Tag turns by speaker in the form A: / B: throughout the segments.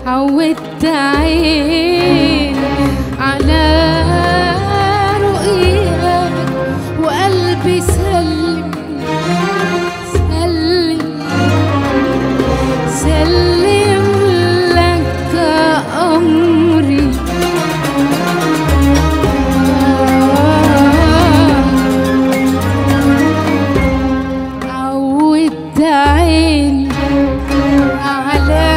A: عودت عيني على رؤياك وقلبي سلم سلم سلم لك أمري عودت عيني على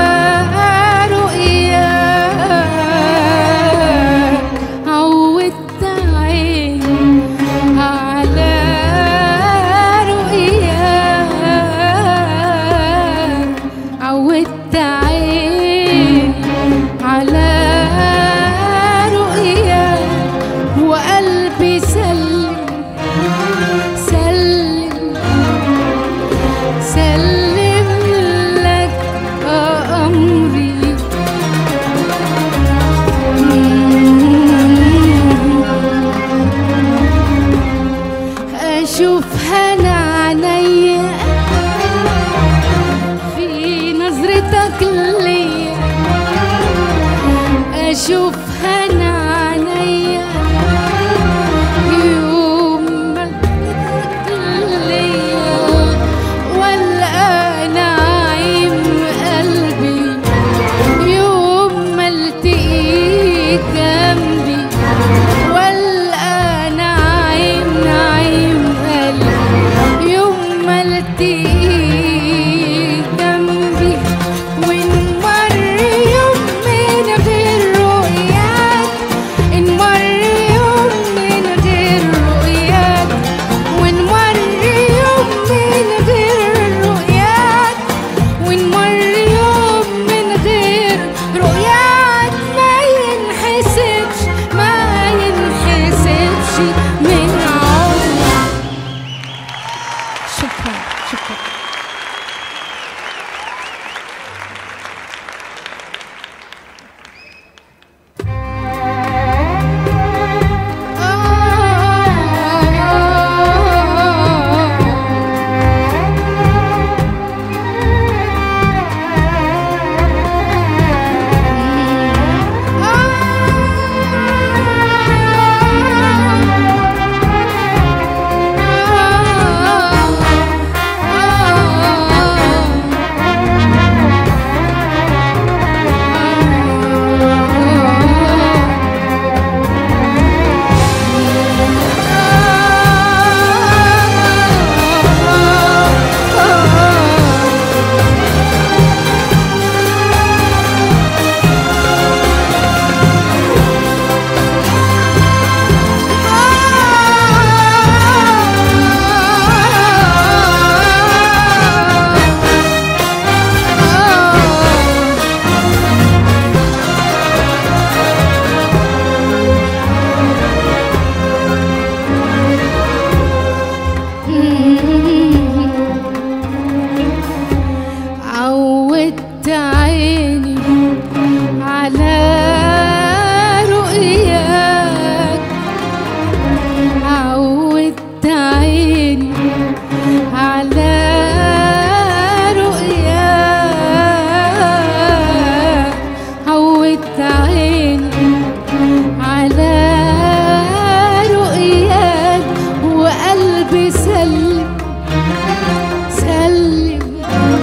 A: رؤياك عودت عيني على رؤياك عودت عيني على رؤياك وقلبي سلم سلم سلم لك أمري أشوفها أنا عينيا في نظرتك ليا أشوفها أنا عينيا يوم ما ليا والقى نعيم قلبي يوم ما التقيك جنبي والقى نعيم نعيم قلبي يوم ما التقيك جنبي ونمر يوم من غير رؤياك نمر يوم من غير رؤياك ونمر يوم من غير رؤياك ونمر يوم من غير رؤياك ما ينحسبش ما ينحسبش من عمري شكرا شكرا عودت عيني على رؤياك عودت عيني على رؤياك عودت عيني على رؤياك وقلبي سلم سلم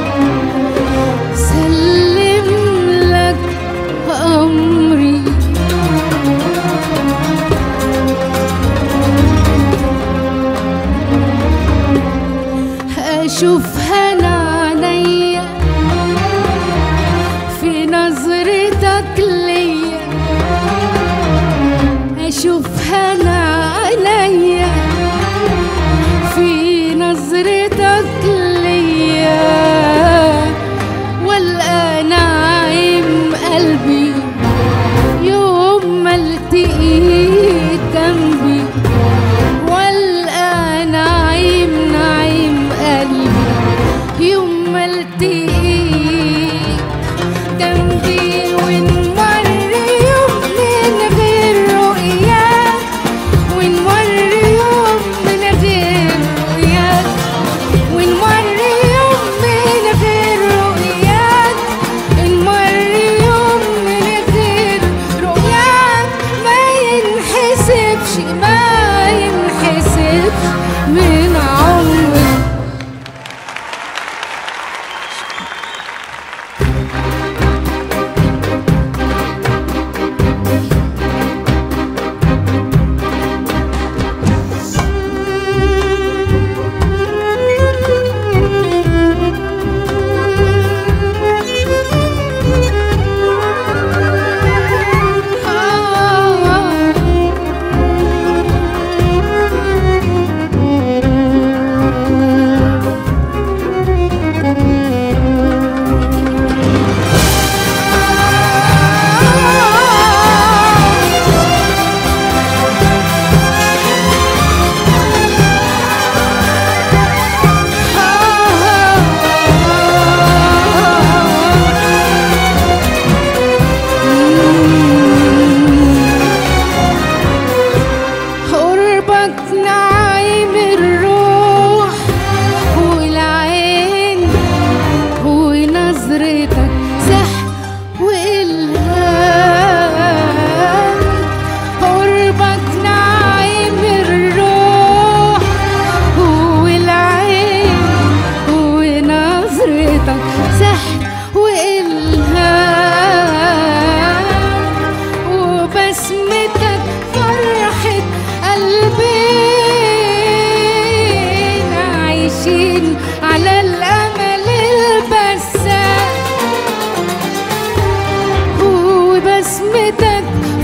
A: سلم لك أمري أشوفها أنا عينيا في نظرتك ليا أشوفها أنا عينيا في نظرتك ليا والقى نعيم قلبي يوم ما التقيت جنبي والقى نعيم نعيم قلبي يوم ما التقيت جنبي ونمر يوم من غير رؤياك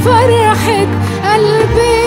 A: فرحة قلبي